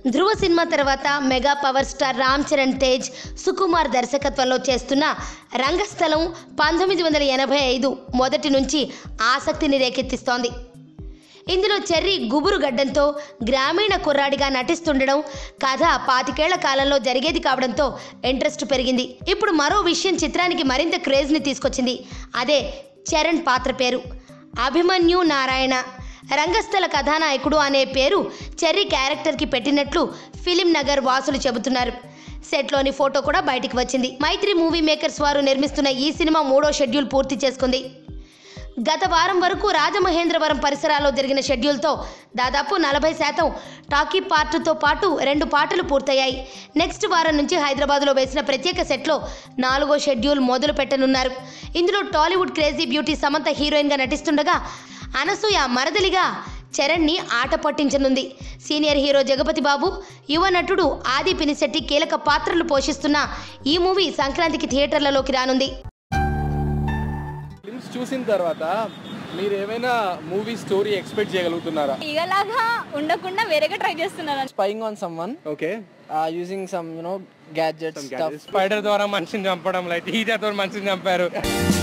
ధ్రువ సినిమా తర్వాత mega power star Ram Charan Tej Sukumar దర్శకత్వంలో చేస్తున్న రంగస్థలం పంతొమ్మిది వందల ఎనభై ఐదు మొదటి నుంచి ఆసక్తిని రేకెత్తిస్తోంది ఇందులో చెర్రీ గుబురు గడ్డంతో గ్రామీణ కుర్రాడిగా నటిస్తుండడం కథ పాతికేళ్ల కాలంలో జరిగేది కావడంతో ఇంట్రెస్ట్ పెరిగింది ఇప్పుడు మరో విషయం చిత్రానికి మరింత క్రేజ్ని తీసుకొచ్చింది అదే చరణ్ పాత్ర పేరు అభిమన్యు నారాయణ రంగస్థల కథానాయకుడు అనే పేరు చెర్రీ క్యారెక్టర్కి పెట్టినట్లు ఫిలిం నగర్ వాసులు చెబుతున్నారు సెట్లోని ఫోటో కూడా బయటికి వచ్చింది మైత్రి మూవీ మేకర్స్ వారు నిర్మిస్తున్న ఈ సినిమా మూడో షెడ్యూల్ పూర్తి చేసుకుంది గత వారం వరకు రాజమహేంద్రవరం పరిసరాల్లో జరిగిన షెడ్యూల్తో దాదాపు నలభై శాతం టాకీ పార్ట్తో పాటు రెండు పాటలు పూర్తయ్యాయి నెక్స్ట్ వారం నుంచి హైదరాబాద్లో వేసిన ప్రత్యేక సెట్లో నాలుగో షెడ్యూల్ మొదలు పెట్టనున్నారు ఇందులో టాలీవుడ్ క్రేజీ బ్యూటీ సమంత హీరోయిన్గా నటిస్తుండగా అనసూయ మరదలిగా చరణ్ని ఆట పట్టించనుంది సీనియర్ హీరో జగపతి బాబు యువ నటుడు ఆది పినిశెట్టి కీలక పాత్రలు పోషిస్తున్న ఈ మూవీ సంక్రాంతికి థియేటర్లలోకి రానుంది ఫిల్మ్స్ చూసిన తర్వాత మీరు ఏమైనా మూవీ స్టోరీ ఎక్స్పెక్ట్ చేయగలుగుతున్నారా ఇగలాగా ఉండకుండా వేరేగా ట్రై చేస్తున్నాను spying on someone okay uh, using some you know gadgets stuff spider ద్వారా మనిషిని చంపడం లైట్ ఈజర్ ద్వారా మనిషిని చంపారు